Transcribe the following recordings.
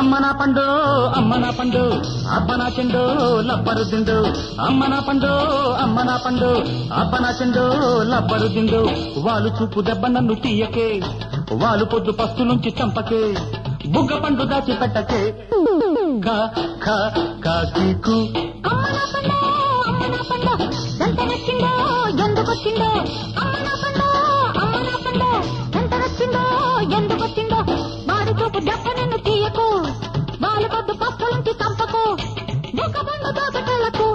అమ్మ నా పండు అమ్మ నా పండు అబ్బ నా చెండు లబ్బరు దిండు అమ్మ నా పండు అమ్మ నా పండు అబ్బ నా చెండు లబ్బరు దిండు వాళ్ళు చూపు దెబ్బ నన్ను తీయకే వాళ్ళు పొద్దు పస్తు నుంచి చంపకే బుగ్గ పండు దాచి పెట్టకే కా కా కాకీకు అమ్మ నా పండు అమ్మ నా పండు ఎంత నచ్చిందో ఎందుకు వచ్చిందో అమ్మ నా పండు అమ్మ నా పండు ఎంత నచ్చిందో ఎందుకు వచ్చిందో వాడి చూపు దెబ్బ నిన్ను తీయకు వాళ్ళ కొద్దు పక్కలుంటి చంపకు ఒక బండు దోకటలకు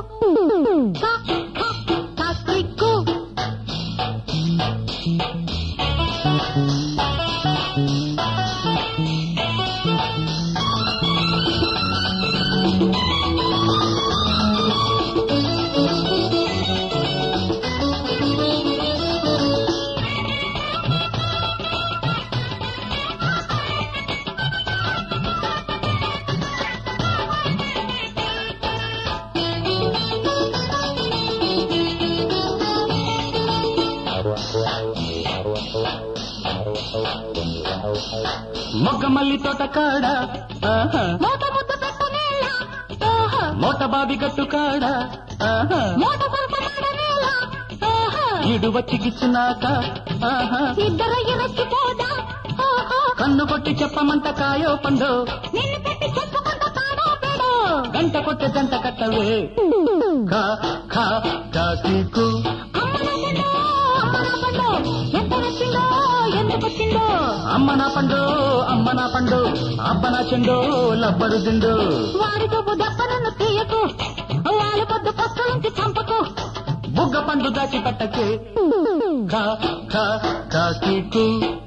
కాకిక్కు మొగ్గ మల్లి తోట కాడ ఆహా. మూట ముద్దు పెట్టనేల ఓహో మోట బావి గట్టు కాడ ఆహా. మూట కొరత మాడనేల ఓహో ఈడు వచ్చి గిచ్చినాక ఆహా. ఇద్దరయ్య రెచ్చిపోదా ఓహో కన్ను కొట్టి చెప్పమంట కాయో పండు నిన్ను పెట్టి చెప్పుకుంటా తాడో పెడో గంట కొట్టే జంట కట్టవే కా ఖా కాకీకు అమ్మ నా పండు ఎంత నచ్చిందో ఎందుకు వచ్చిందో అమ్మ నా పండు అమ్మ నా పండు అబ్బ నా చెండు లబ్బరు దిండు వాడి చూపు దెబ్బ నన్ను తీయకు వాళ్ళ పొద్దు పక్క నుంచి చంపకు బుగ్గ పండు దాచి పెట్టకే ఖా ఖా కాకీకు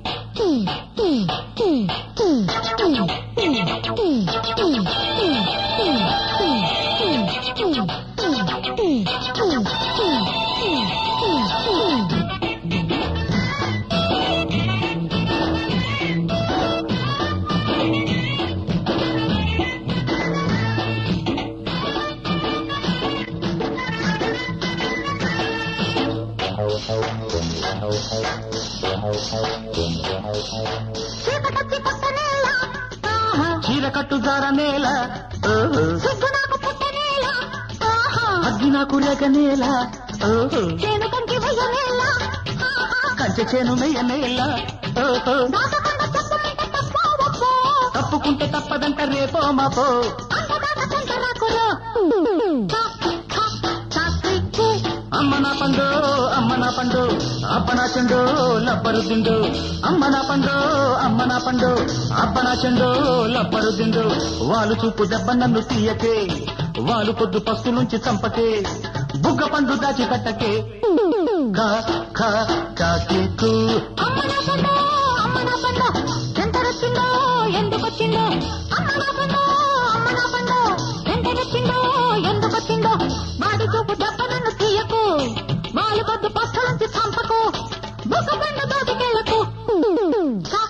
చీకటొచ్చి పుట్టనేల ఆహా. చీర కట్టు జార నేల ఓహో. సిగ్గు నాకు పుట్టనేల ఆహా. అగ్గి నాకు రేగ నేల ఓహో. చేను కంకి వెయ్యనేల ఆహా. కంచె చేను మెయ్య నేల ఓహో. దాటకుండా చెప్పమంట తప్పో ఒప్పో. తప్పుకుంటే తప్పదంట రేపో మాపో అంతదాటకుంట రాకురో. కా, కా, కాకిక్కు. అమ్మ నా పండు అమ్మ నా పండు అబ్బ నా చెండు లబ్బరు దిండు అమ్మ నా పండు అమ్మ నా పండు అబ్బ నా చెండు లబ్బరు దిండు వాళ్ళు చూపు దెబ్బ నన్ను తీయకే వాళ్ళు పొద్దు పస్తు నుంచి చంపకే బుగ్గ పండు దాచి పెట్టకే కా ఖా కాకీకు అమ్మ నా పండు, అమ్మ నా పండు, ఎంత నచ్చిందో ఎందుకు వచ్చిందో అమ్మ నా పండు, అమ్మ నా పండు, ఎంత నచ్చిందో ఎందుకు వచ్చిందో వాడి చూపు దెబ్బ నన్ను తీయకు వాళ్ళ కొద్దు పక్క నుంచి చంపకు బుక్క పండు దోటికెళ్ళకు కా